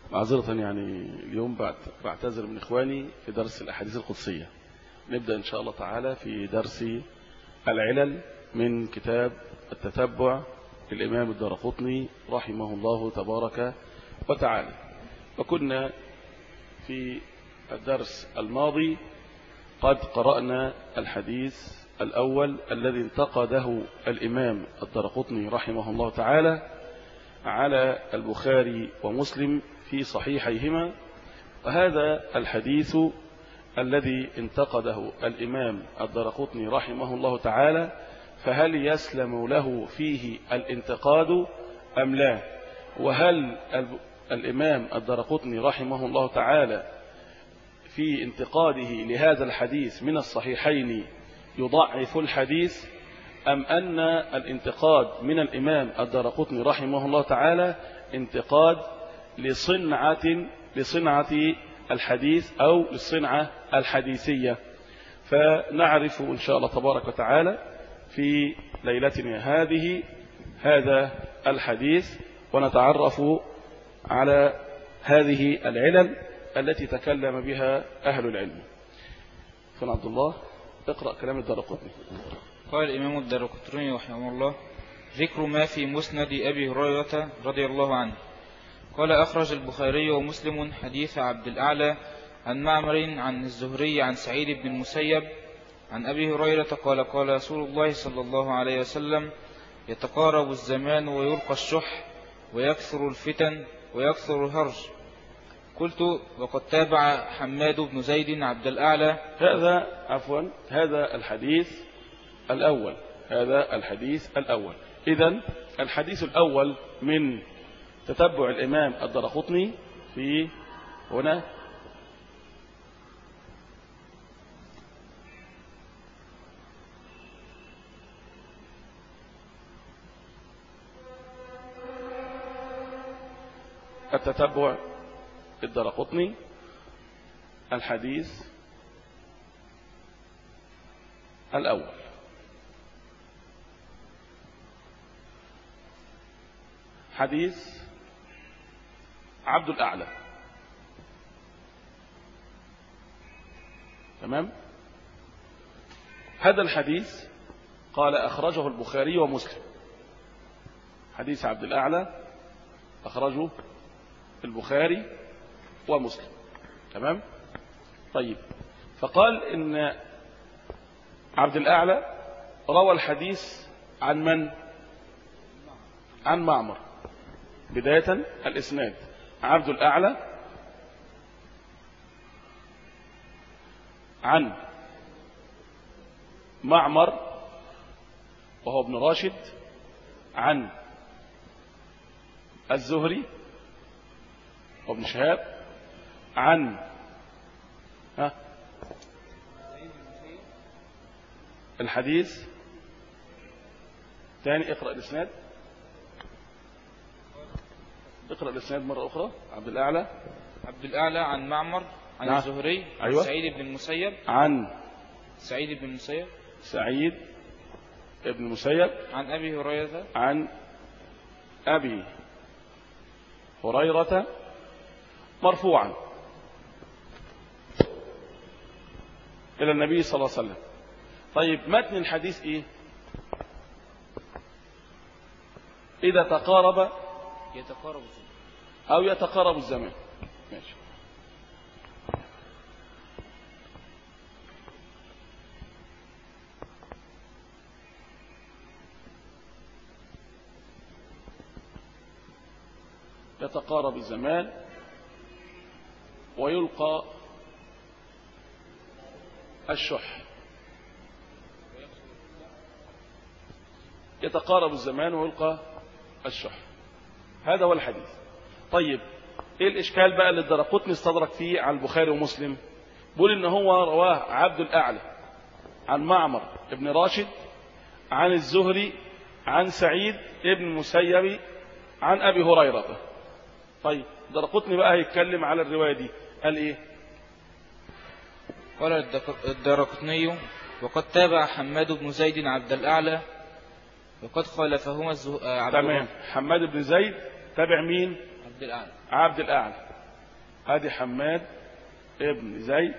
معذرة يعني اليوم بعت- بعتذر من إخواني في درس الأحاديث القدسية نبدأ إن شاء الله تعالى في درس العلل من كتاب التتبع للإمام الدارقطني رحمه الله تبارك وتعالى وكنا في الدرس الماضي قد قرأنا الحديث الأول الذي انتقده الإمام الدرقطني رحمه الله تعالى على البخاري ومسلم في صحيحيهما وهذا الحديث الذي انتقده الإمام الدرقطني رحمه الله تعالى فهل يسلم له فيه الانتقاد أم لا وهل الإمام الدرقطني رحمه الله تعالى في انتقاده لهذا الحديث من الصحيحين يضعف الحديث أم أن الانتقاد من الإمام الدرقطني رحمه الله تعالى انتقاد لصنعة لصنعة الحديث أو للصنعة الحديثية فنعرف إن شاء الله تبارك وتعالى في ليلتنا هذه هذا الحديث ونتعرف على هذه العلل التي تكلم بها أهل العلم فن عبد الله اقرأ كلام الدرقطني قال الإمام الدرقطني رحمه الله ذكر ما في مسند أبي هريرة رضي الله عنه قال أخرج البخاري ومسلم حديث عبد الأعلى عن معمر عن الزهري عن سعيد بن المسيب عن أبي هريرة قال قال رسول الله صلى الله عليه وسلم يتقارب الزمان ويلقى الشح ويكثر الفتن ويكثر الهرج قلت وقد تابع حماد بن زيد عبد الأعلى هذا عفوا هذا الحديث الأول هذا الحديث الأول إذا الحديث الأول من تتبع الإمام الدرقطني في هنا التتبع الدرقطني الحديث الأول حديث عبد الأعلى تمام هذا الحديث قال أخرجه البخاري ومسلم حديث عبد الأعلى أخرجه البخاري ومسلم تمام طيب فقال إن عبد الأعلى روى الحديث عن من عن معمر بداية الإسناد عبد الأعلى عن معمر وهو ابن راشد عن الزهري وابن شهاب عن ها الحديث تاني اقرأ الإسناد اقرأ الإسناد مرة أخرى عبد الأعلى عبد الأعلى عن معمر عن نعم. الزهري عن أيوة. سعيد بن المسيب عن سعيد بن المسيب سعيد ابن المسيب عن أبي هريرة عن أبي هريرة مرفوعا إلى النبي صلى الله عليه وسلم طيب متن الحديث إيه إذا تقارب يتقارب الزمان أو يتقارب الزمان ماشي يتقارب الزمان ويلقى الشح يتقارب الزمان ويلقى الشح هذا هو الحديث طيب ايه الاشكال بقى اللي الدرقطني استدرك فيه على البخاري ومسلم بيقول ان هو رواه عبد الاعلى عن معمر ابن راشد عن الزهري عن سعيد ابن المسيب عن ابي هريره طيب درقطني بقى هيتكلم على الروايه دي قال ايه قال الدك- الدرقطني وقد تابع حماد بن زيد عبد الأعلى وقد خالفهما الزه... آه، عبد تمام حماد بن زيد تابع مين عبد الأعلى عبد الاعلى ادي حماد ابن زيد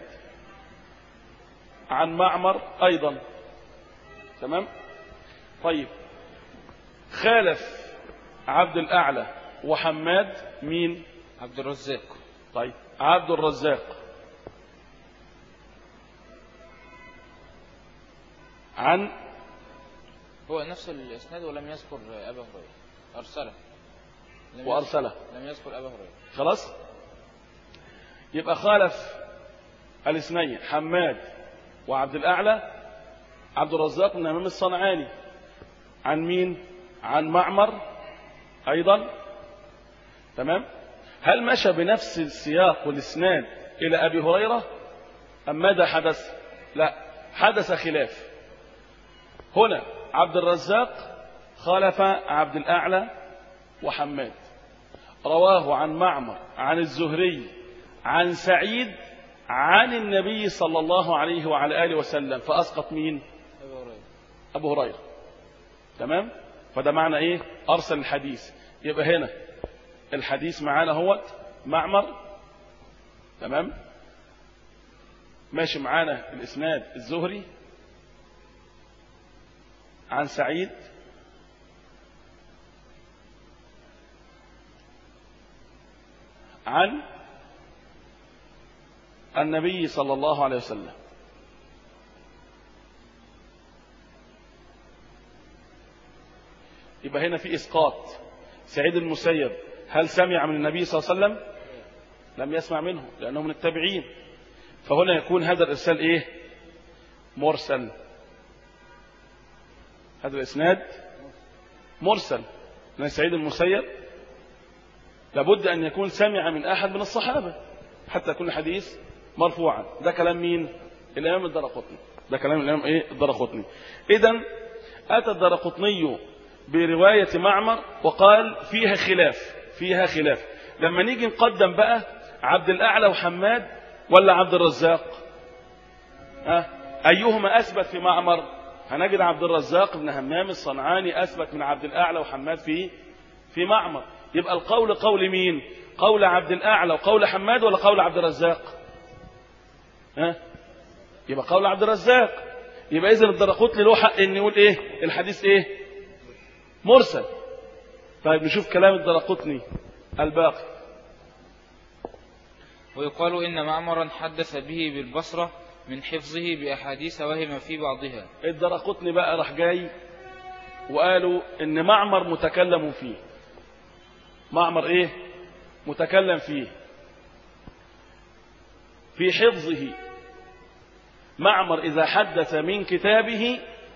عن معمر ايضا تمام طيب خالف عبد الاعلى وحماد مين عبد الرزاق طيب عبد الرزاق عن هو نفس الاسناد ولم يذكر ابا هريره ارسله لم وارسله يذكر- لم يذكر ابا هريره خلاص يبقى خالف الاثنين حماد وعبد الاعلى عبد الرزاق بن امام الصنعاني عن مين عن معمر ايضا تمام هل مشى بنفس السياق والاسناد الى ابي هريره ام ماذا حدث لا حدث خلاف هنا عبد الرزاق خالف عبد الاعلى وحماد رواه عن معمر عن الزهري عن سعيد عن النبي صلى الله عليه وعلى آله وسلم فأسقط مين ابا هريره أبو هريرة تمام فده معنى إيه أرسل الحديث يبقى هنا الحديث معانا هو معمر تمام ماشي معانا الإسناد الزهري عن سعيد عن النبي صلى الله عليه وسلم يبقى هنا في إسقاط سعيد المسيب هل سمع من النبي صلى الله عليه وسلم لم يسمع منه لأنه من التابعين فهنا يكون هذا الإرسال إيه مرسل هذا الإسناد مرسل لأن سعيد المسيب لابد أن يكون سمع من أحد من الصحابة حتى يكون الحديث مرفوعا ده كلام مين الإمام الدرقطني ده كلام الإمام إيه الدرقطني إذا أتى الدرقطني برواية معمر وقال فيها خلاف فيها خلاف لما نيجي نقدم بقى عبد الأعلى وحماد ولا عبد الرزاق أه؟ أيهما أثبت في معمر هنجد عبد الرزاق بن همام الصنعاني أثبت من عبد الأعلى وحماد في في معمر يبقى القول قول مين قول عبد الأعلى وقول حماد ولا قول عبد الرزاق ها يبقى قول عبد الرزاق يبقى إذا الدرقطني له حق إن يقول إيه الحديث إيه مرسل طيب نشوف كلام الدرقطني الباقي ويقال إن معمرا حدث به بالبصرة من حفظه بأحاديث وهم في بعضها الدرقطني بقى راح جاي وقالوا ان معمر متكلم فيه معمر ايه متكلم فيه في حفظه معمر اذا حدث من كتابه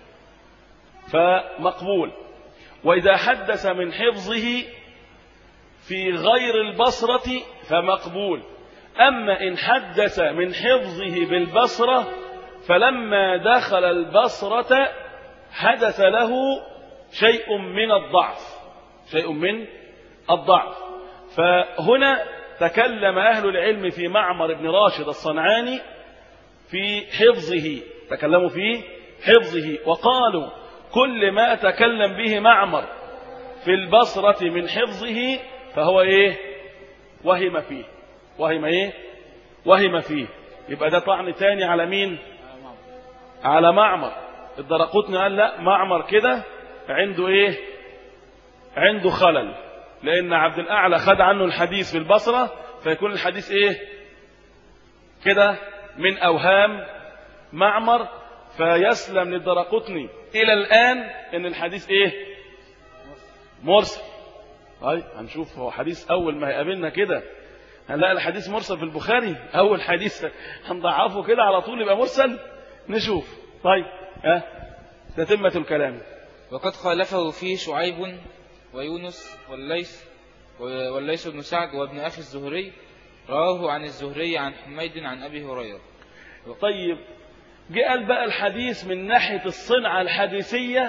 فمقبول واذا حدث من حفظه في غير البصرة فمقبول أما إن حدث من حفظه بالبصرة فلما دخل البصرة حدث له شيء من الضعف شيء من الضعف فهنا تكلم أهل العلم في معمر بن راشد الصنعاني في حفظه تكلموا في حفظه وقالوا كل ما تكلم به معمر في البصرة من حفظه فهو ايه وهم فيه وهم ايه وهم فيه يبقى ده طعن تاني على مين على معمر الدرقطني قال لا معمر كده عنده ايه عنده خلل لان عبد الاعلى خد عنه الحديث في البصرة فيكون الحديث ايه كده من اوهام معمر فيسلم للدرقطني الى الان ان الحديث ايه مرسل طيب هنشوف هو حديث اول ما هيقابلنا كده هنلاقي الحديث مرسل في البخاري اول حديث هنضعفه كده على طول يبقى مرسل نشوف طيب ها تتمة الكلام وقد خالفه فيه شعيب ويونس والليث والليث بن سعد وابن أخي الزهري رواه عن الزهري عن حميد عن أبي هريرة طيب جه قال بقى الحديث من ناحية الصنعة الحديثية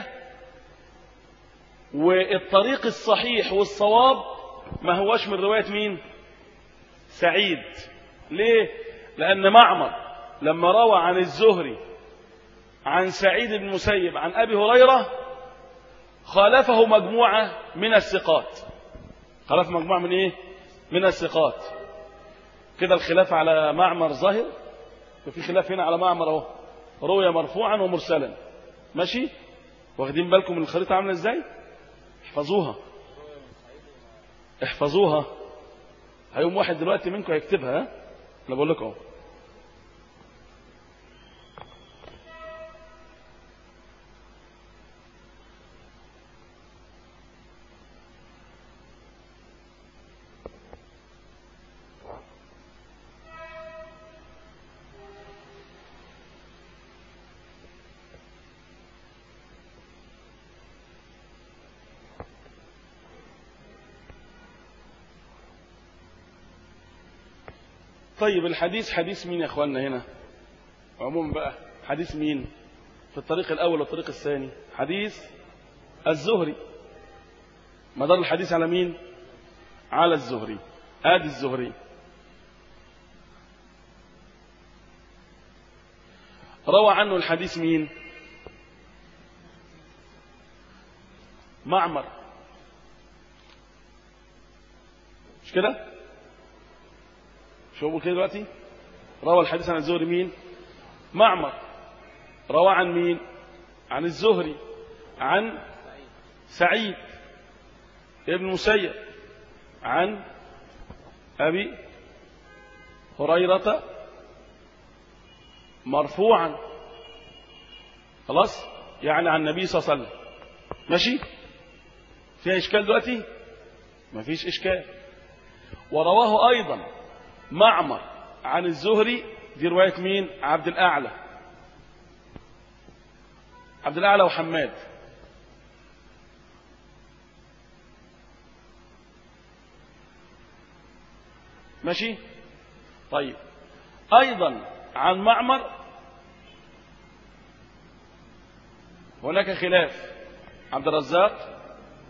والطريق الصحيح والصواب ما هوش من رواية مين سعيد ليه لأن معمر لما روى عن الزهري عن سعيد بن المسيب عن أبي هريرة خالفه مجموعة من الثقات خالف مجموعة من إيه من الثقات كده الخلاف على معمر ظاهر وفي خلاف هنا على معمر اهو روي مرفوعا ومرسلا ماشي واخدين بالكم من الخريطة عاملة ازاي احفظوها احفظوها هيوم واحد دلوقتي منكم هيكتبها ها انا بقول لكم اهو طيب الحديث حديث مين يا اخواننا هنا عموما بقى حديث مين في الطريق الاول والطريق الثاني حديث الزهري مدار الحديث على مين على الزهري ادي الزهري روى عنه الحديث مين معمر مش كده شو بقول كده دلوقتي روى الحديث عن الزهري مين معمر روى عن مين عن الزهري عن سعيد ابن مسيب عن أبي هريرة مرفوعا خلاص يعني عن النبي صلى الله عليه وسلم ماشي فيها إشكال دلوقتي ما فيش إشكال ورواه أيضا معمر عن الزهري دي رواية مين عبد الأعلى عبد الأعلى وحماد ماشي طيب أيضا عن معمر هناك خلاف عبد الرزاق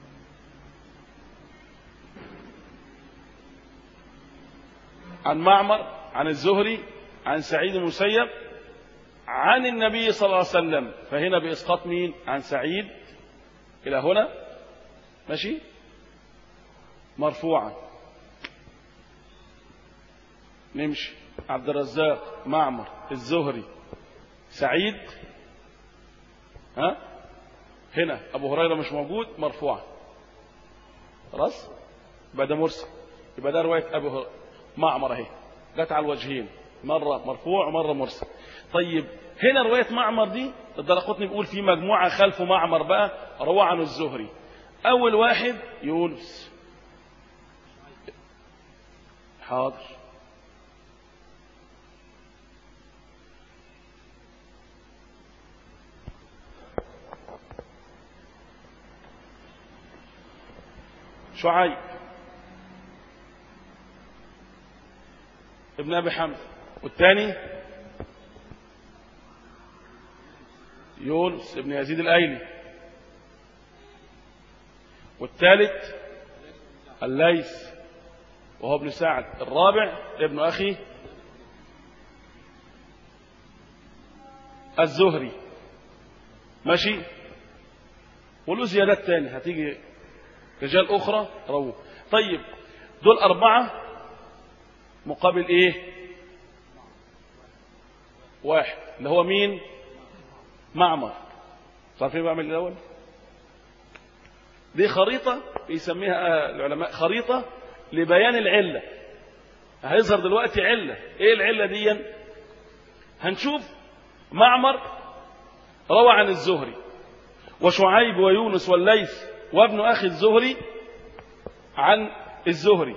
عن معمر عن الزهري عن سعيد المسيب عن النبي صلى الله عليه وسلم فهنا بإسقاط مين عن سعيد إلى هنا ماشي مرفوعا نمشي عبد الرزاق معمر الزهري سعيد ها هنا أبو هريرة مش موجود مرفوعا خلاص يبقى ده مرسل يبقى ده رواية أبو هريرة معمر اهي جت على الوجهين مرة مرفوع ومرة مرسل طيب هنا رواية معمر دي الدرقطني بيقول في مجموعة خلف معمر بقى روى عن الزهري أول واحد يونس حاضر شعيب ابن ابي حمزه والثاني يونس ابن يزيد الايلي والثالث الليث وهو ابن سعد الرابع ابن اخي الزهري ماشي وله زيادات تاني هتيجي رجال اخرى روه طيب دول اربعه مقابل ايه واحد اللي هو مين معمر تعرفين بعمل الاول دي خريطة بيسميها العلماء خريطة لبيان العلة هيظهر دلوقتي علة ايه العلة دي هنشوف معمر روى عن الزهري وشعيب ويونس والليث وابن اخي الزهري عن الزهري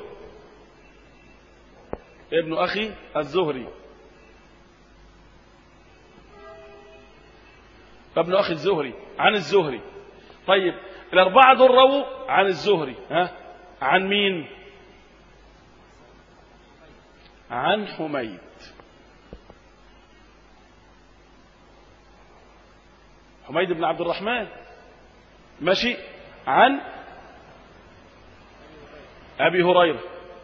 ابن أخي الزهري ابن أخي الزهري عن الزهري طيب الأربعة دول رووا عن الزهري ها عن مين عن حميد حميد بن عبد الرحمن ماشي عن أبي هريرة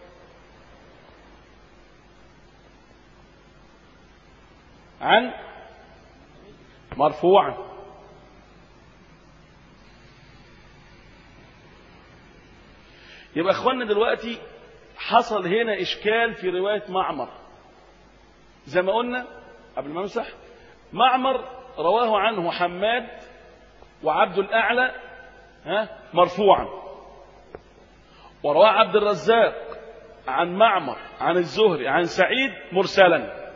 عن مرفوعا يبقى اخواننا دلوقتي حصل هنا إشكال في رواية معمر زي ما قلنا قبل ما امسح معمر رواه عنه حماد وعبد الأعلى ها مرفوعا ورواه عبد الرزاق عن معمر عن الزهري عن سعيد مرسلا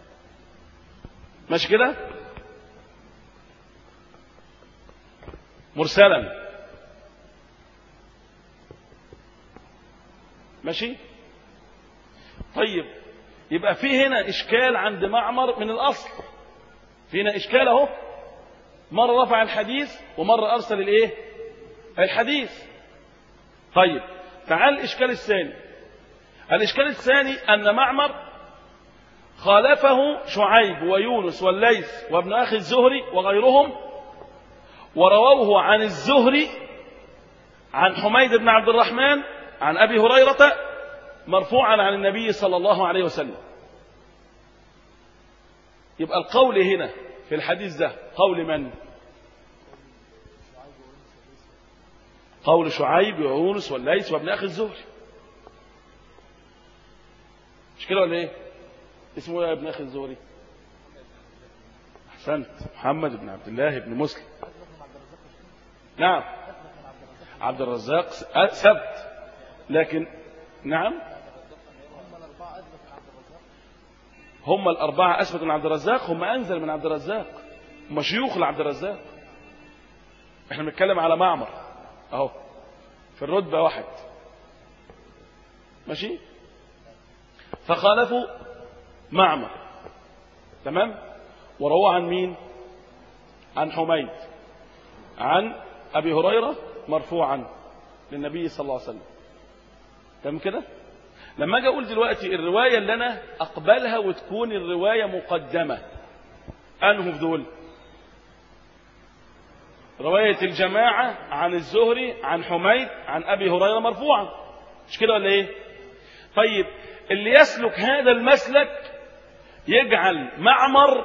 ماشي كده مرسلا ماشي طيب يبقى في هنا اشكال عند معمر من الاصل في هنا اشكال اهو مره رفع الحديث ومره ارسل الايه الحديث طيب تعال الاشكال الثاني الاشكال الثاني ان معمر خالفه شعيب ويونس والليث وابن اخي الزهري وغيرهم ورووه عن الزهري عن حميد بن عبد الرحمن عن ابي هريره مرفوعا عن النبي صلى الله عليه وسلم يبقى القول هنا في الحديث ده قول من قول شعيب ويونس والليث وابن اخي الزهري مش كده ولا ايه اسمه ايه يا ابن اخي الزهري احسنت محمد بن عبد الله بن مسلم نعم عبد الرزاق سبت لكن نعم هم الأربعة أثبت من عبد الرزاق هم أنزل من عبد الرزاق هم شيوخ لعبد الرزاق احنا بنتكلم على معمر اهو في الرتبة واحد ماشي فخالفوا معمر تمام وروى عن مين عن حميد عن أبي هريرة مرفوعا للنبي صلى الله عليه وسلم تمام كده لما اجي اقول دلوقتي الروايه اللي انا اقبلها وتكون الروايه مقدمه انه في دول روايه الجماعه عن الزهري عن حميد عن ابي هريره مرفوعا مش كده ولا ايه طيب اللي يسلك هذا المسلك يجعل معمر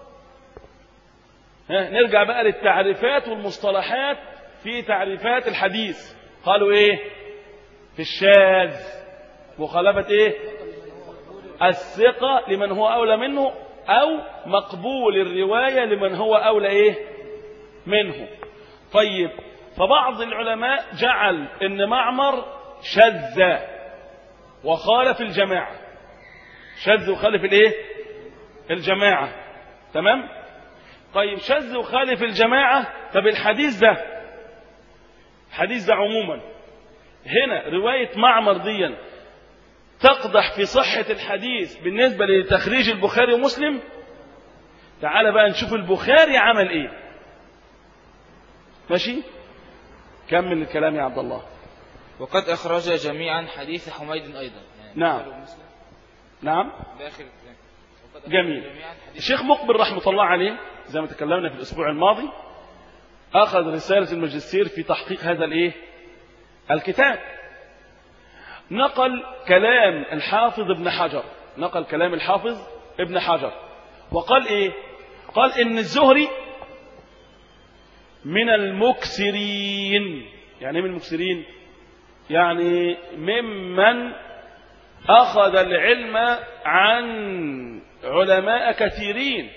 ها نرجع بقى للتعريفات والمصطلحات في تعريفات الحديث قالوا ايه في الشاذ مخالفة ايه الثقة لمن هو أولى منه أو مقبول الرواية لمن هو أولى ايه منه طيب فبعض العلماء جعل ان معمر شذ وخالف الجماعة شذ وخالف الايه الجماعة تمام طيب شذ وخالف الجماعة طب الحديث ده الحديث ده عموما هنا رواية معمر دي تقدح في صحة الحديث بالنسبة لتخريج البخاري ومسلم تعال بقى نشوف البخاري عمل ايه ماشي كمل الكلام يا عبد الله وقد أخرج جميعا حديث حميد أيضا يعني نعم. البخاري ومسلم نعم بآخر الكلام وقد أخرج جميل. جميعا حديث الشيخ مقبل رحمة الله عليه زي ما تكلمنا في الأسبوع الماضي أخذ رسالة الماجستير في تحقيق هذا الإيه؟ الكتاب نقل كلام الحافظ ابن حجر نقل كلام الحافظ ابن حجر وقال إيه قال إن الزهري من المكسرين يعني إيه من المكسرين يعني ممن أخذ العلم عن علماء كثيرين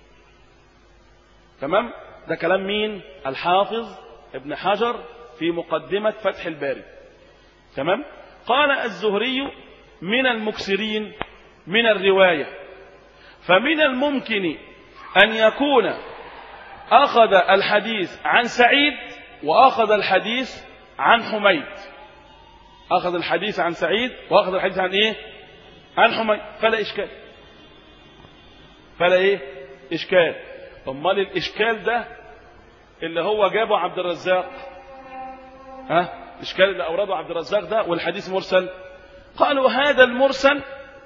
تمام ده كلام مين الحافظ ابن حجر في مقدمة فتح الباري تمام قال الزهري من المكسرين من الرواية فمن الممكن أن يكون أخذ الحديث عن سعيد وأخذ الحديث عن حميد أخذ الحديث عن سعيد وأخذ الحديث عن إيه عن حميد فلا إشكال فلا إيه إشكال أمال الإشكال ده اللي هو جابه عبد الرزاق ها الإشكال اللي أورده عبد الرزاق ده والحديث مرسل قالوا هذا المرسل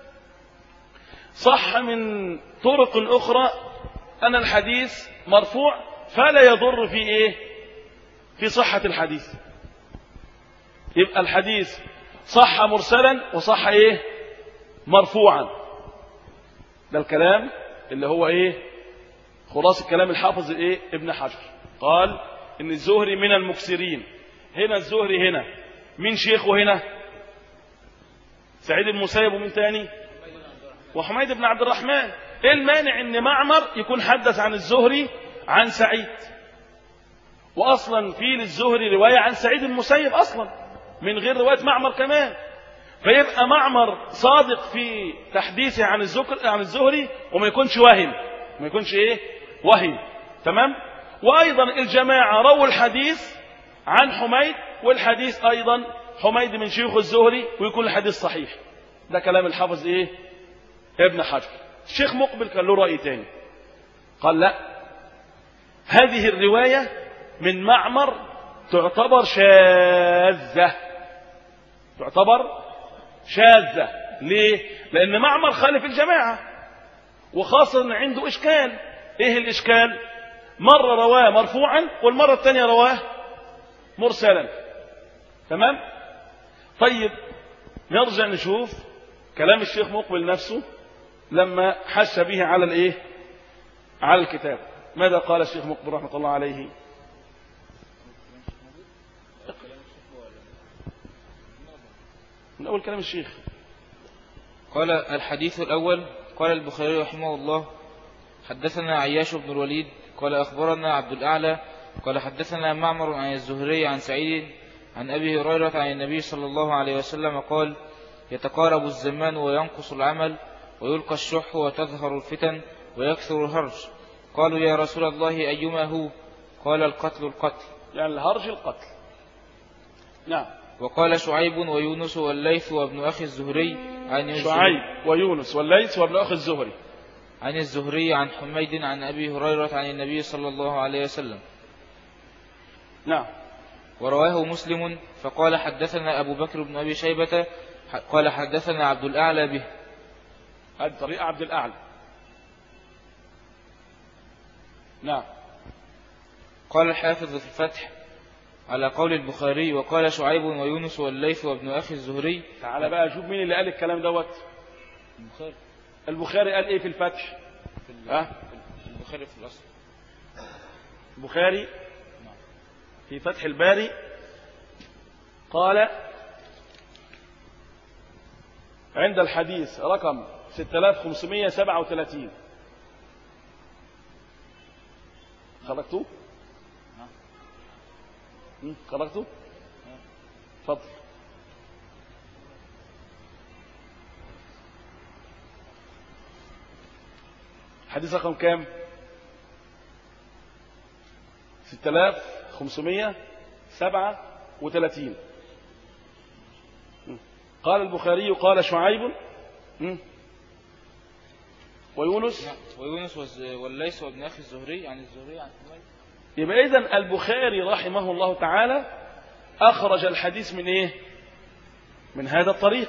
صح من طرق أخرى أن الحديث مرفوع فلا يضر في إيه في صحة الحديث يبقى الحديث صح مرسلا وصح إيه مرفوعا ده الكلام اللي هو إيه خلاص الكلام الحافظ إيه ابن حجر قال إن الزهري من المكسرين هنا الزهري هنا مين شيخه هنا سعيد المسيب ومين تاني وحميد بن عبد الرحمن ايه المانع ان معمر يكون حدث عن الزهري عن سعيد واصلا في للزهري روايه عن سعيد المسيب اصلا من غير روايه معمر كمان فيبقى معمر صادق في تحديثه عن الزكر عن الزهري وما يكونش واهم ما يكونش ايه وهم تمام وايضا الجماعه رووا الحديث عن حميد والحديث ايضا حميد من شيوخ الزهري ويكون الحديث صحيح ده كلام الحافظ ايه ابن حجر الشيخ مقبل كان له راي تاني قال لا هذه الروايه من معمر تعتبر شاذه تعتبر شاذة ليه؟ لأن معمر خالف الجماعة وخاصة أن عنده إشكال إيه الإشكال؟ مرة رواه مرفوعا والمرة الثانية رواه مرسلا تمام؟ طيب نرجع نشوف كلام الشيخ مقبل نفسه لما حش به على الإيه؟ على الكتاب ماذا قال الشيخ مقبل رحمة الله عليه؟ من أول كلام الشيخ قال الحديث الأول قال البخاري رحمه الله حدثنا عياش بن الوليد قال أخبرنا عبد الأعلى قال حدثنا معمر عن الزهري عن سعيد عن أبي هريرة عن النبي صلى الله عليه وسلم قال يتقارب الزمان وينقص العمل ويلقى الشح وتظهر الفتن ويكثر الهرج قالوا يا رسول الله أيما هو قال القتل القتل يعني الهرج القتل نعم وقال شعيب ويونس والليث وابن أخي الزهري عن الزهري شعيب ويونس والليث وابن أخي الزهري عن الزهري عن حميد عن أبي هريرة عن النبي صلى الله عليه وسلم نعم ورواه مسلم فقال حدثنا أبو بكر بن أبي شيبة قال حدثنا عبد الأعلى به هذه طريقة عبد الأعلى نعم قال الحافظ في الفتح على قول البخاري وقال شعيب ويونس والليث وابن أخي الزهري تعال بقى شوف مين اللي قال الكلام دوت البخاري البخاري قال ايه في الفتح في ها البخاري في الأصل البخاري في فتح الباري قال عند الحديث رقم 6537 خرجتوه؟ مم، خرجتوه؟ اتفضل حديث رقم كام؟ 6537 مم. قال البخاري قال شعيب مم. ويونس نعم. ويونس والز- والليث وابن أخي الزهري عن الزهري عن حميد يبقى إذن البخاري رحمه الله تعالى أخرج الحديث من إيه؟ من هذا الطريق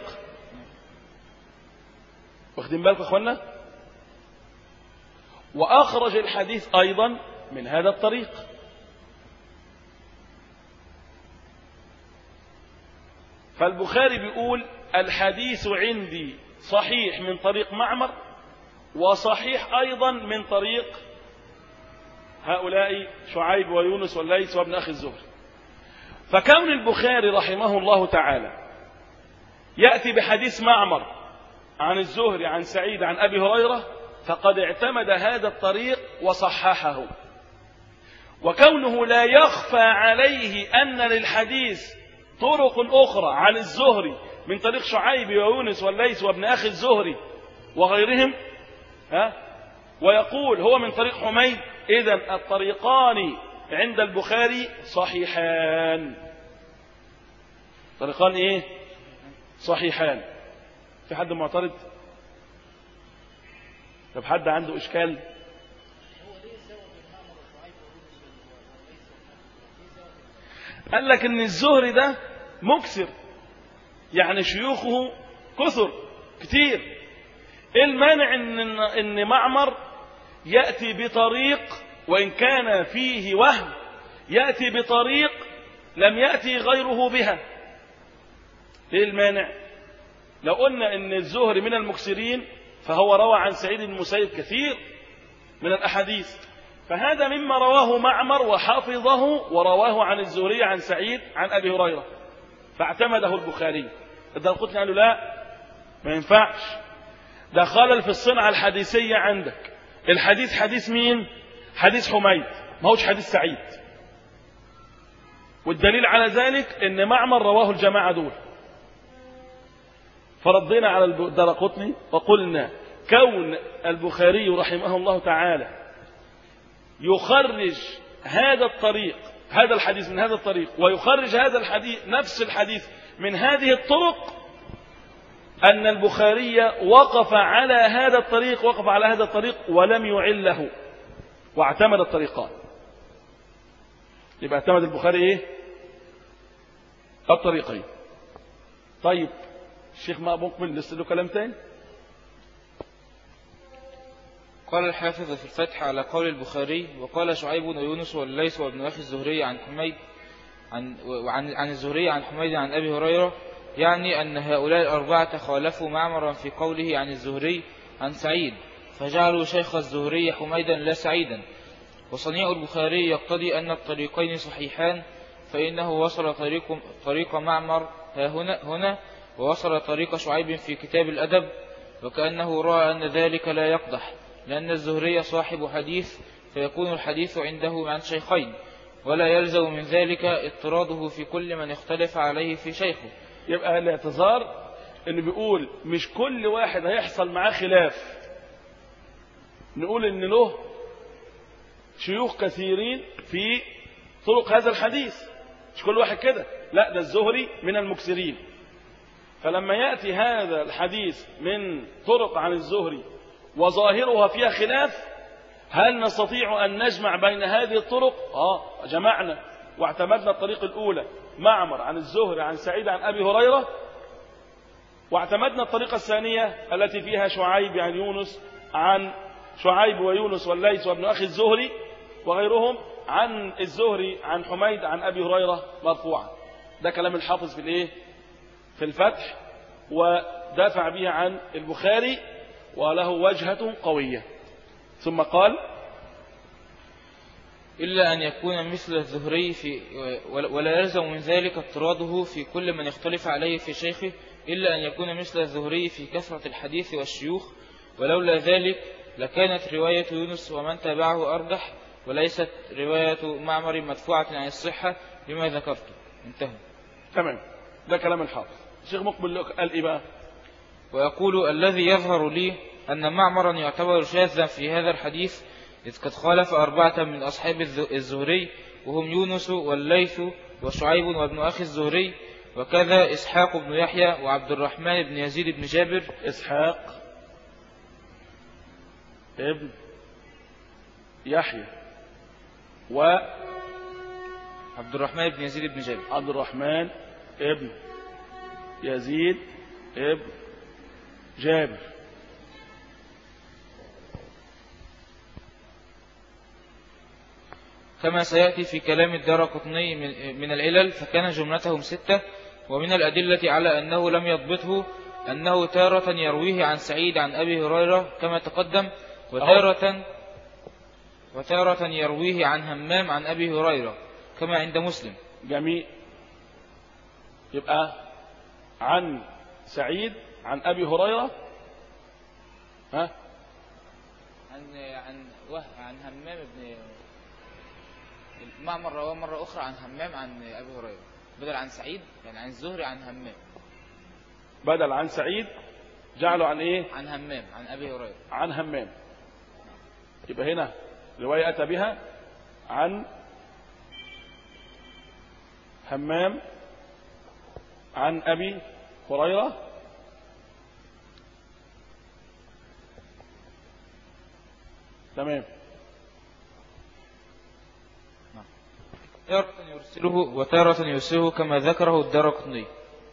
واخدين بالكم يا أخوانا؟ وأخرج الحديث أيضا من هذا الطريق فالبخاري بيقول الحديث عندي صحيح من طريق معمر وصحيح أيضا من طريق هؤلاء شعيب ويونس والليث وابن أخي الزهري فكون البخاري رحمه الله تعالى يأتي بحديث معمر عن الزهري عن سعيد عن أبي هريرة فقد اعتمد هذا الطريق وصححه وكونه لا يخفى عليه أن للحديث طرق أخرى عن الزهري من طريق شعيب ويونس والليث وابن أخي الزهري وغيرهم ها ويقول هو من طريق حميد إذا الطريقان عند البخاري صحيحان طريقان إيه صحيحان في حد معترض طب حد عنده إشكال قال لك ان الزهري ده مكسر يعني شيوخه كثر كتير ايه المانع ان ان معمر ياتي بطريق وان كان فيه وهم ياتي بطريق لم ياتي غيره بها ايه المانع لو قلنا ان الزهري من المكسرين فهو روى عن سعيد المسيب كثير من الاحاديث فهذا مما رواه معمر وحفظه ورواه عن الزهري عن سعيد عن ابي هريره فاعتمده البخاري الدرقطني قال له لا ما ينفعش ده خلل في الصنعة الحديثية عندك الحديث حديث مين حديث حميد ما هوش حديث سعيد والدليل على ذلك ان معمر رواه الجماعة دول فردينا على الدرقطني وقلنا كون البخاري رحمه الله تعالى يخرج هذا الطريق هذا الحديث من هذا الطريق ويخرج هذا الحديث نفس الحديث من هذه الطرق أن البخاري وقف على هذا الطريق وقف على هذا الطريق ولم يعله واعتمد الطريقان يبقى اعتمد البخاري ايه الطريقين طيب الشيخ ما مقبل لسه له كلام تاني قال الحافظ في الفتح على قول البخاري وقال شعيب ويونس والليث وابن أخي الزهري عن حميد عن, وعن عن الزهري عن حميد عن أبي هريرة يعني أن هؤلاء الأربعة خالفوا معمرا في قوله عن الزهري عن سعيد فجعلوا شيخ الزهري حميدا لا سعيدا وصنيع البخاري يقتضي أن الطريقين صحيحان فإنه وصل طريق, طريق معمر ها هنا, هنا ووصل طريق شعيب في كتاب الأدب وكأنه رأى أن ذلك لا يقدح لأن الزهري صاحب حديث فيكون الحديث عنده عن شيخين ولا يلزم من ذلك اضطراده في كل من اختلف عليه في شيخه يبقى الاعتذار انه بيقول مش كل واحد هيحصل معاه خلاف نقول ان له شيوخ كثيرين في طرق هذا الحديث مش كل واحد كده لا ده الزهري من المكسرين فلما يأتي هذا الحديث من طرق عن الزهري وظاهرها فيها خلاف هل نستطيع أن نجمع بين هذه الطرق آه جمعنا واعتمدنا الطريق الأولى معمر عن الزهري عن سعيد عن أبي هريرة واعتمدنا الطريقة الثانية التي فيها شعيب عن يونس عن شعيب ويونس والليث وابن أخي الزهري وغيرهم عن الزهري عن حميد عن أبي هريرة مرفوعا ده كلام الحافظ في الايه في الفتح ودافع به عن البخاري وله وجهة قوية ثم قال إلا أن يكون مثل الزهري في ولا يلزم من ذلك اضطراده في كل من يختلف عليه في شيخه إلا أن يكون مثل الزهري في كثرة الحديث والشيوخ ولولا ذلك لكانت رواية يونس ومن تابعه أرجح وليست رواية معمر مدفوعة عن الصحة لما ذكرته انتهى تمام ده كلام الحافظ الشيخ مقبل قال إيه بقى ويقول الذي يظهر لي أن معمرا يعتبر شاذا في هذا الحديث إذ قد خالف أربعة من أصحاب الزهري وهم يونس والليث وشعيب وابن أخي الزهري وكذا إسحاق بن يحيى وعبد الرحمن بن يزيد بن جابر إسحاق ابن يحيى و عبد الرحمن بن يزيد بن جابر عبد الرحمن ابن يزيد ابن جابر كما سيأتي في كلام الدار قطني من العلل فكان جملتهم ستة ومن الأدلة على أنه لم يضبطه أنه تارة يرويه عن سعيد عن أبي هريرة كما تقدم وتارة وتارة يرويه عن همام عن أبي هريرة كما عند مسلم جميل يبقى عن سعيد عن أبي هريرة ها عن عن عن همام بن معمر رواه مرة أخرى عن همام عن أبي هريرة بدل عن سعيد يعني عن الزهري عن همام بدل عن سعيد جعله عن ايه عن همام عن أبي هريرة عن همام يبقى هنا رواية أتى بها عن همام عن أبي هريرة تمام تارة يرسله وتارة يرسله كما ذكره الدرقطني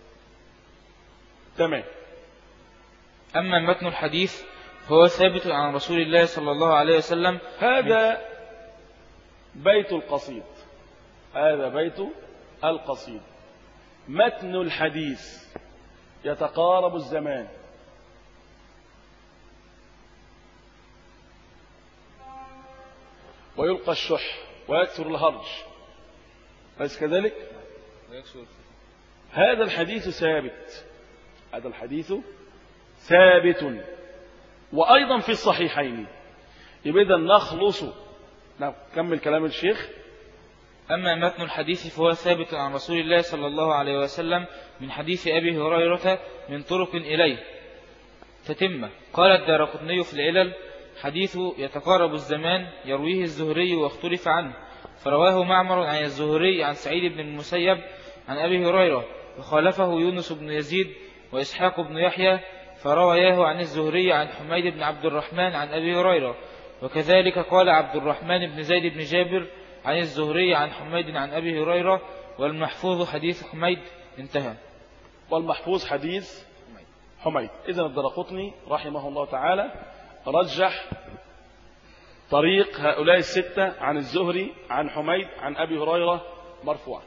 تمام أما متن الحديث فهو ثابت عن رسول الله صلى الله عليه وسلم هذا بيت القصيد هذا بيت القصيد متن الحديث يتقارب الزمان ويلقى الشح ويكثر الهرج أليس كذلك هذا الحديث ثابت هذا الحديث ثابت وأيضا في الصحيحين يبقى إذا نخلص نعم كمل كلام الشيخ أما متن الحديث فهو ثابت عن رسول الله صلى الله عليه وسلم من حديث أبي هريرة من طرق إليه تتمة قال الدارقطني في العلل حديث يتقارب الزمان يرويه الزهري واختلف عنه فرواه معمر عن الزهري عن سعيد بن المسيب عن أبي هريرة وخالفه يونس بن يزيد وإسحاق بن يحيى فرواياه عن الزهري عن حميد بن عبد الرحمن عن أبي هريرة وكذلك قال عبد الرحمن بن زيد بن جابر عن الزهري عن حميد عن أبي هريرة والمحفوظ حديث حميد انتهى والمحفوظ حديث حميد إذن الدرقطني رحمه الله تعالى رجح طريق هؤلاء الستة عن الزهري عن حميد عن أبي هريرة مرفوعا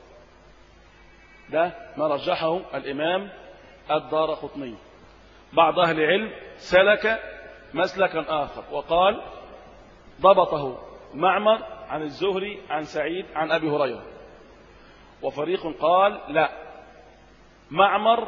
ده ما رجحه الإمام الدارقطني بعض أهل العلم سلك مسلكا آخر وقال ضبطه معمر عن الزهري عن سعيد عن أبي هريرة وفريق قال لا معمر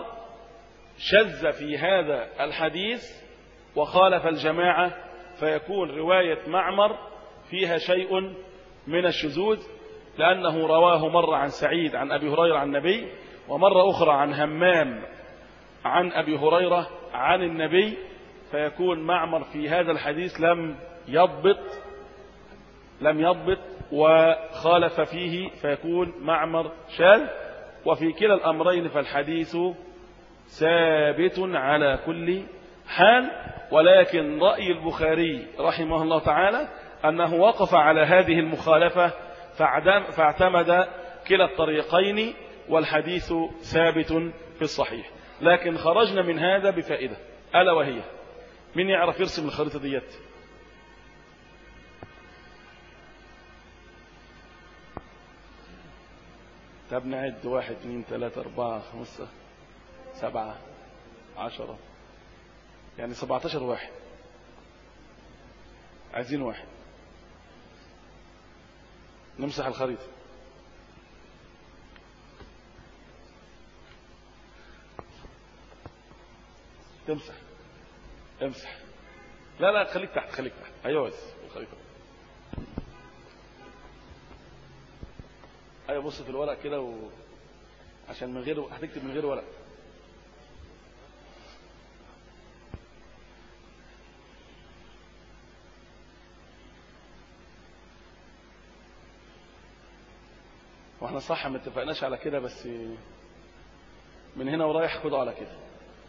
شذ في هذا الحديث وخالف الجماعة فيكون رواية معمر فيها شيء من الشذوذ لأنه رواه مرة عن سعيد عن أبي هريرة عن النبي ومرة أخرى عن همام عن أبي هريرة عن النبي فيكون معمر في هذا الحديث لم يضبط لم يضبط وخالف فيه فيكون معمر شاذ وفي كلا الأمرين فالحديث ثابت على كل حال ولكن رأي البخاري رحمه الله تعالى أنه وقف على هذه المخالفة فاعتمد كلا الطريقين والحديث ثابت في الصحيح لكن خرجنا من هذا بفائدة ألا وهي من يعرف يرسم الخريطة ديت طب نعد واحد اثنين ثلاثة أربعة خمسة سبعة عشرة يعني سبعتاشر واحد عايزين واحد نمسح الخريطة تمسح امسح لا لا خليك تحت خليك تحت ايوه بس الخريطة ايوه بص في الورق كده و... عشان من غير هتكتب من غير ورق واحنا صح ما اتفقناش على كده بس من هنا ورايح خدوا على كده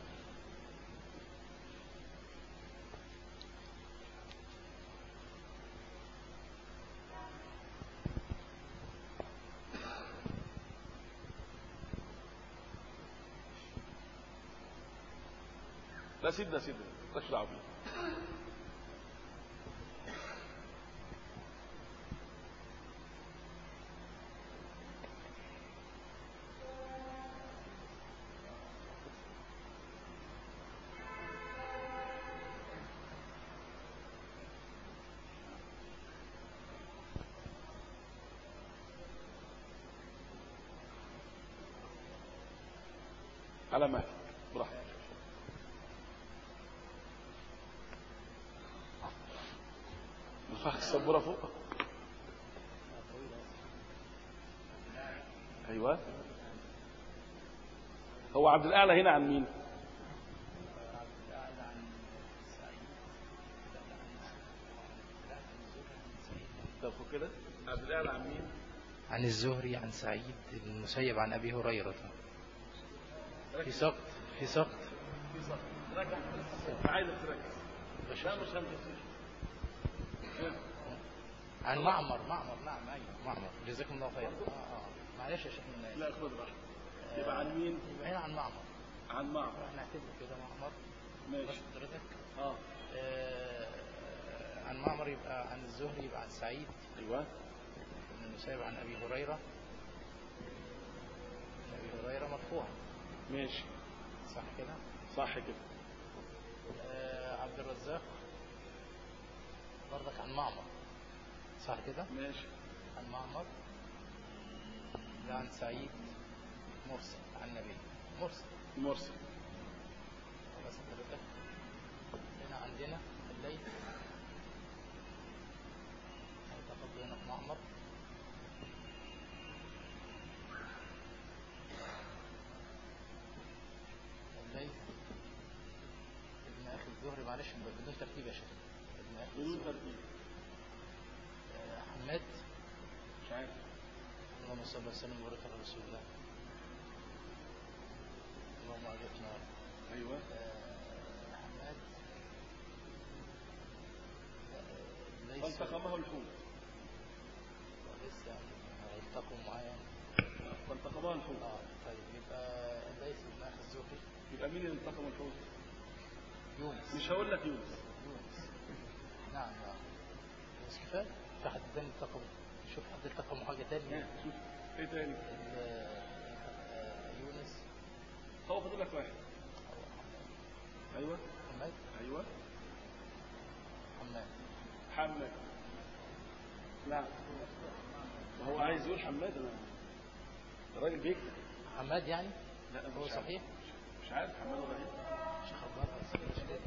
لا سيدنا سيدنا مالكش دعوه بيه على مهلك براحتك نفخ السبورة فوق ايوه هو عبد الاعلى هنا عن مين طب فوق كده عبد الاعلى عن مين عن الزهري عن سعيد بن المسيب عن أبي هريرة في سقط في سقط في صح رجع عايزك تركز لا مش همسك عن معمر معمر نعم أيوة معمر جزاكم الله خير آه آه معلش يا شيخ من لا خد راحتك يبقى عن مين يبقى هنا عن معمر عن معمر احنا نعتبر كده معمر بس ماشي حضرتك اه آه عن معمر يبقى عن الزهري يبقى عن سعيد ايوه بن المسيب عن أبي هريرة عن أبي هريرة مرفوع ماشي صح كده صح كده آه عبد الرزاق برضك عن معمر صح كده ماشي عن معمر ده عن سعيد مرسل عن النبي مرسل مرسل خلاص حضرتك عندنا الليل هيتفق هنا في معمر الليل ابن اخي الزهري معلش بدون ترتيب يا شيخ ابن اخي بدون الزهري ترتيب آه، حماد مش عارف اللهم صل وسلم وبارك على رسول الله اللهم اجبنا يا رب. ايوه آه، حماد آه، ليس فالتقمه الحوت لسه هيلتقوا معايا فالتقمه الحوت اه طيب يبقى ليس ابن اخي الزهري يبقى مين اللي التقم الحوت يونس مش هقول لك يونس يونس نعم نعم يونس كفايه في حد تاني التقم شوف حد التقم حاجه تانية ها، شوف ايه تاني ال- آه، يونس هو فاضل لك واحد ايوه حماد ايوه حماد حماد نعم ما هو عايز يقول حماد انا الراجل بيكتب حماد يعني لا هو مش عارف. صحيح مش عارف حماد ولا ايه شيخ عبد الله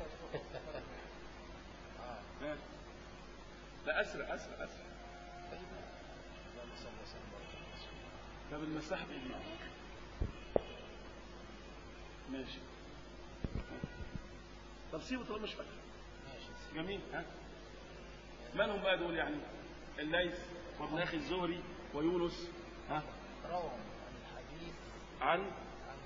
اه ها. لا اسرع اسرع اسرع طيب اللهم صل وسلم وبارك على رسول الله. طب المساحه بايديك ماشي طب سيبه طالما مش فاكر ماشي جميل ها من هم بقى دول يعني الليث وابن اخي الزهري ويونس ها روى عن الحديث عن عن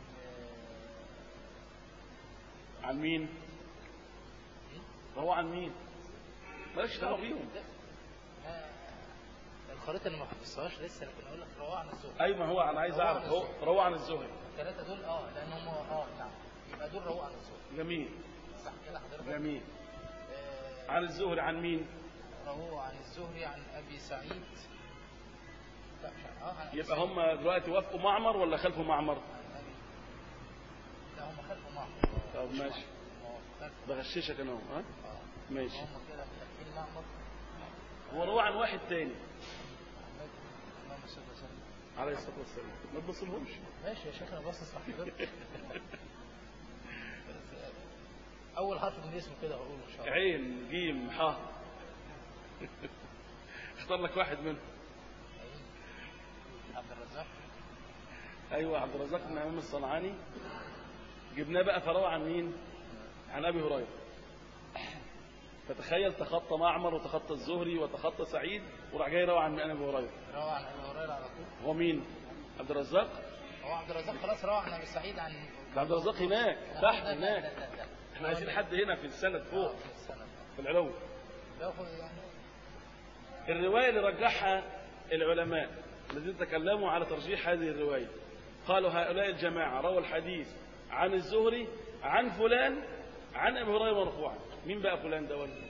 عن مين روى عن مين مالكش دعوه بيهم آه، الخريطة اللي ما حفظتهاش لسه لكن اقول لك رواه عن الزهري اي ما هو انا عايز اعرف هو روى عن الزهري الثلاثة دول اه لان هم اه نعم يبقى دول رواه عن الزهري جميل صح كده حضرتك جميل آه، عن الزهري عن مين رواه عن الزهري عن ابي سعيد لا مش عن- اه عن أبي يبقى سعيد. هم دلوقتي وافقوا معمر ولا خلفوا معمر عن أبي- لا هم خلفوا معهم طب ماشي اه خلفوا بغششك انا اهو ها اه ماشي هم كده خلفين معمر هو روى عن واحد تاني محمد اللهم صل وسلم عليه الصلاه والسلام ما تبصلهمش ماشي يا شيخ انا باصص لحضرتك بس اول حرف من اسمه كده هقوله ان شاء الله عين جيم ح اختار لك واحد منهم عبد الرزاق ايوه عبد الرزاق بن امام الصنعاني جبناه بقى فروى عن مين عن ابي هريره فتخيل تخطى معمر وتخطى الزهري وتخطى سعيد وراح جاي روى عن ابي هريره روى عن ابي هريره على طول هو مين عبد الرزاق هو عبد الرزاق خلاص روى عن ابي سعيد عن ده عبد الرزاق هناك لا، تحت لا، لا، هناك لا، لا، لا. احنا عايزين حد هنا في السند فوق آه، في السند. في العلو ده هو يعني الرواية اللي رجحها العلماء الذين تكلموا على ترجيح هذه الرواية قالوا هؤلاء الجماعة رووا الحديث عن الزهري عن فلان عن أبي هريرة مرفوعا مين بقى فلان ده ولا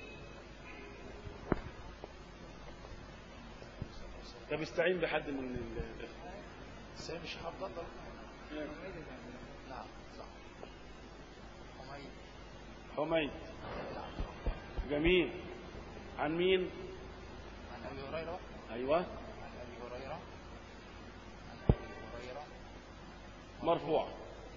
طب استعين بحد من الإخوة سامي الشيخ عبد الله نعم صح حميد حميد نعم جميل عن مين عن ابي هريره أيوة عن ابي هريره عن ابي هريره مرفوع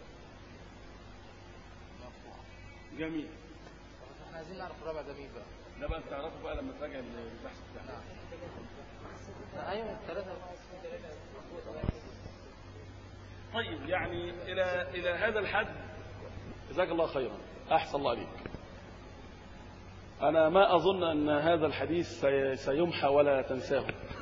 مرفوع جميل طب احنا عايزين نعرف الرابع ده مين بقى ده بقى تعرفه بقى لما تراجع البحث بتاعنا نعم لا، ايوه الثلاثه طيب يعني إلى إلى هذا الحد جزاك الله خيرا أحسن الله عليك أنا ما أظن أن هذا الحديث سي- سيمحى ولا تنساه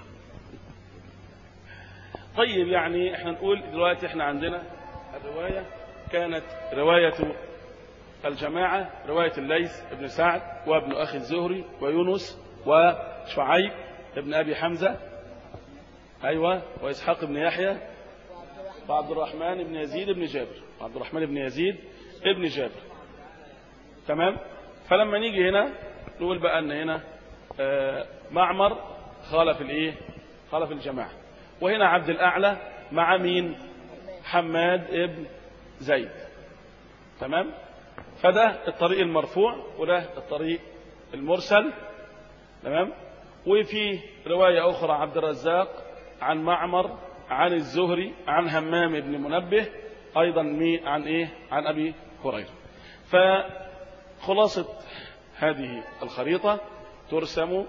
طيب يعني احنا نقول دلوقتي احنا عندنا الرواية كانت رواية الجماعة رواية الليث بن سعد وابن أخي الزهري ويونس وشعيب ابن أبي حمزة أيوة وإسحاق بن يحيى وعبد الرحمن بن يزيد بن جابر عبد الرحمن بن يزيد ابن جابر تمام فلما نيجي هنا نقول بقى ان هنا آه، معمر خالف الايه خالف الجماعه وهنا عبد الاعلى مع مين حماد ابن زيد تمام فده الطريق المرفوع وده الطريق المرسل تمام وفي روايه اخرى عبد الرزاق عن معمر عن الزهري عن همام بن منبه ايضا مي عن ايه عن ابي هريره فخلاصه هذه الخريطة ترسم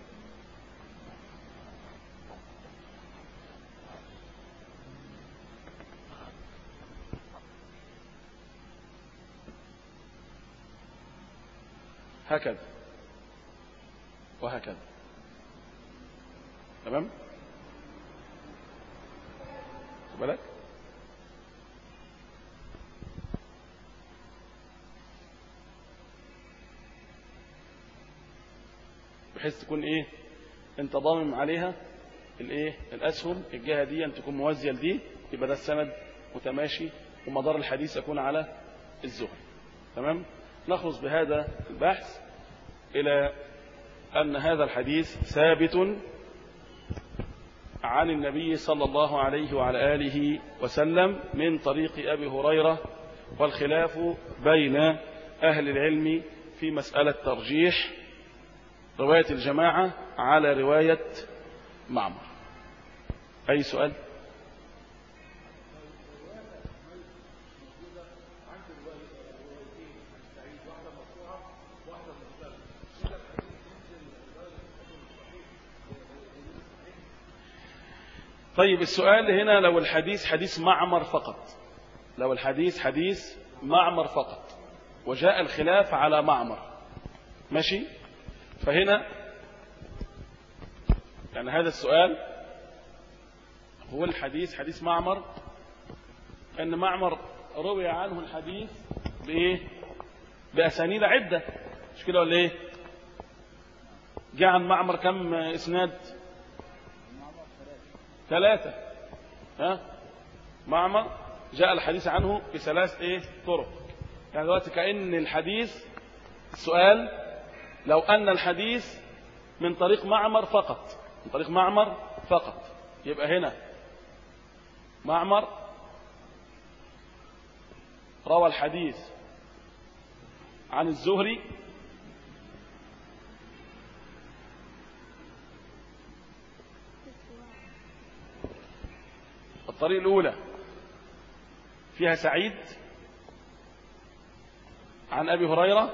هكذا وهكذا تمام خد بالك بحيث تكون ايه انت ضامن عليها الايه الاسهم الجهه دي ان تكون موازيه لدي يبقى ده السند متماشي ومدار الحديث يكون على الزهر تمام نخلص بهذا البحث الى ان هذا الحديث ثابت عن النبي صلى الله عليه وعلى اله وسلم من طريق ابي هريره والخلاف بين اهل العلم في مساله ترجيح رواية الجماعة على رواية معمر أي سؤال طيب السؤال هنا لو الحديث حديث معمر فقط لو الحديث حديث معمر فقط وجاء الخلاف على معمر ماشي فهنا يعني هذا السؤال هو الحديث حديث معمر أن معمر روي عنه الحديث بإيه بأسانيد عدة مش كده ولا إيه جاء عن معمر كم إسناد ثلاثة ها معمر جاء الحديث عنه بثلاث إيه طرق يعني دلوقتي كأن الحديث السؤال لو أن الحديث من طريق معمر فقط من طريق معمر فقط يبقى هنا معمر روى الحديث عن الزهري الطريق الأولى فيها سعيد عن أبي هريرة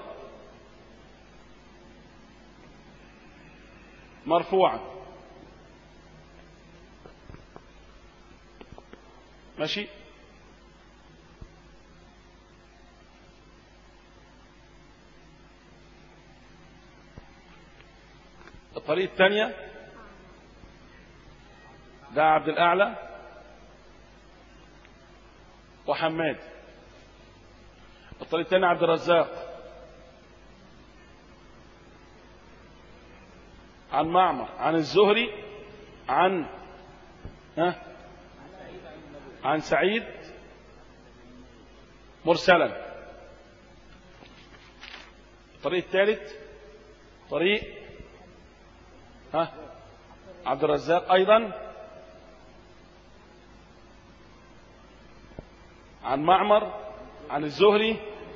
مرفوعا ماشي الطريق الثانية ده عبد الأعلى وحماد الطريق الثاني عبد الرزاق عن معمر عن الزهري عن ها عن سعيد مرسلا الطريق الثالث طريق ها عبد الرزاق ايضا عن معمر عن الزهري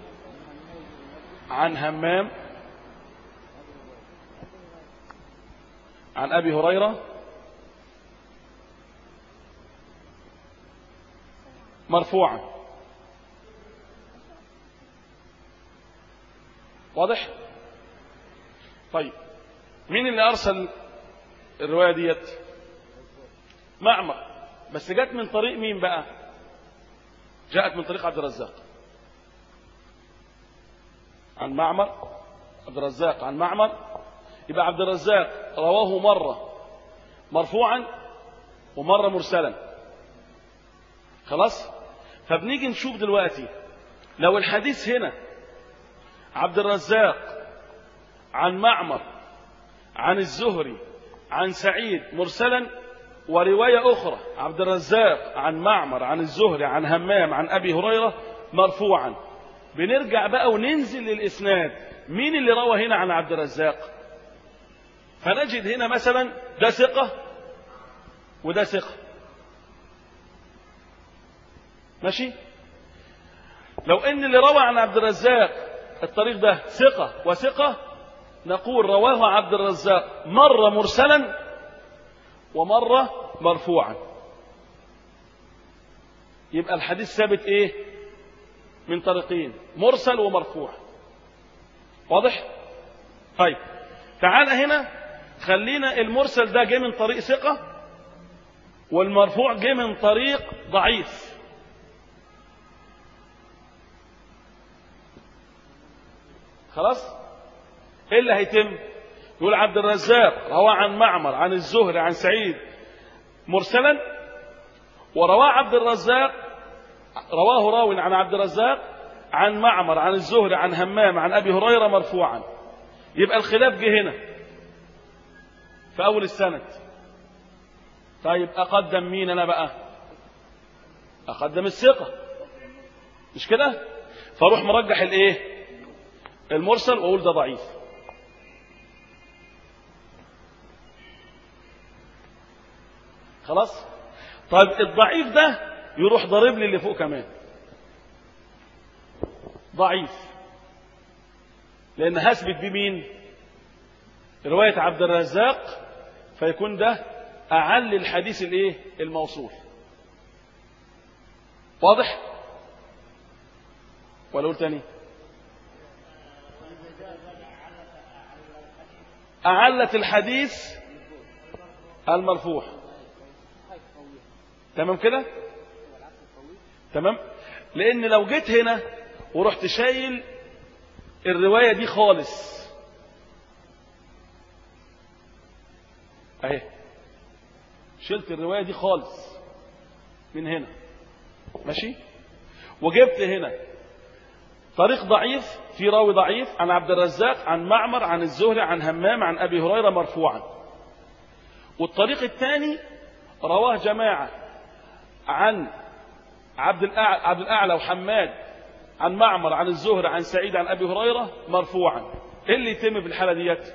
عن همام عن ابي هريره مرفوعا واضح طيب مين اللي ارسل الروايه ديت معمر بس جت من طريق مين بقى جاءت من طريق عبد الرزاق عن معمر عبد الرزاق عن معمر يبقى عبد الرزاق رواه مرة مرفوعا ومرة مرسلا خلاص فبنيجي نشوف دلوقتي لو الحديث هنا عبد الرزاق عن معمر عن الزهري عن سعيد مرسلا ورواية أخرى عبد الرزاق عن معمر عن الزهري عن همام عن أبي هريرة مرفوعا بنرجع بقى وننزل للإسناد مين اللي روى هنا عن عبد الرزاق فنجد هنا مثلا ده ثقة وده ثقة ماشي لو ان اللي روى عن عبد الرزاق الطريق ده ثقة وثقة نقول رواه عبد الرزاق مرة مرسلا ومرة مرفوعا يبقى الحديث ثابت ايه من طريقين مرسل ومرفوع واضح طيب تعال هنا خلينا المرسل ده جه من طريق ثقة والمرفوع جه من طريق ضعيف خلاص ايه اللي هيتم يقول عبد الرزاق رواه عن معمر عن الزهري عن سعيد مرسلا ورواه عبد الرزاق رواه راو عن عبد الرزاق عن معمر عن الزهري عن همام عن ابي هريره مرفوعا يبقى الخلاف جه هنا في اول السند طيب اقدم مين انا بقى اقدم الثقه مش كده فاروح مرجح الايه المرسل واقول ده ضعيف خلاص طيب الضعيف ده يروح ضارب لي اللي فوق كمان ضعيف لان هثبت بمين روايه عبد الرزاق فيكون ده اعل الحديث الايه الموصول واضح ولا اقول تاني أعلت الحديث المرفوع تمام كده تمام لأن لو جيت هنا ورحت شايل الرواية دي خالص اهي شلت الرواية دي خالص من هنا ماشي وجبت هنا طريق ضعيف في راوي ضعيف عن عبد الرزاق عن معمر عن الزهري عن همام عن أبي هريرة مرفوعا والطريق الثاني رواه جماعة عن عبد الأعلى, عبد الأعلى وحماد عن معمر عن الزهري عن سعيد عن أبي هريرة مرفوعا إيه اللي يتم في الحالة ديت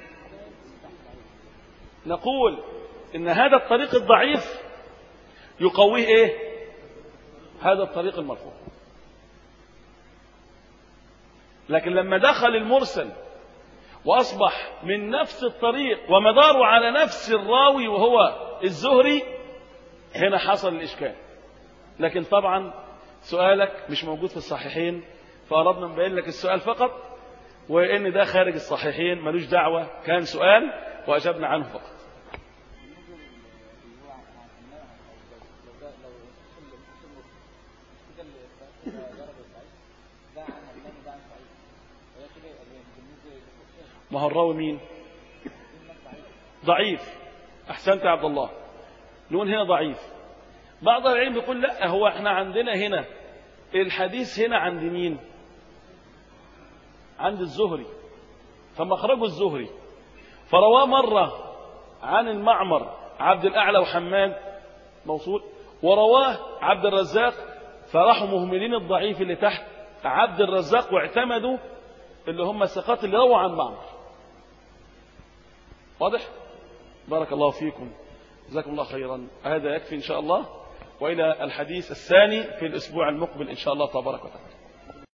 نقول إن هذا الطريق الضعيف يقويه إيه هذا الطريق المرفوع لكن لما دخل المرسل وأصبح من نفس الطريق ومداره على نفس الراوي وهو الزهري هنا حصل الإشكال لكن طبعا سؤالك مش موجود في الصحيحين فأردنا نبين لك السؤال فقط وإن ده خارج الصحيحين ملوش دعوة كان سؤال وأجبنا عنه فقط ما هو الراوي مين ضعيف احسنت يا عبد الله نقول هنا ضعيف بعض العلم يقول لا هو احنا عندنا هنا الحديث هنا عند مين عند الزهري فما اخرجه الزهري فرواه مرة عن المعمر عبد الأعلى وحماد موصول ورواه عبد الرزاق فراحوا مهملين الضعيف اللي تحت عبد الرزاق واعتمدوا اللي هم الثقات اللي رووا عن معمر واضح بارك الله فيكم جزاكم الله خيرا هذا يكفي إن شاء الله وإلى الحديث الثاني في الأسبوع المقبل إن شاء الله تبارك وتعالى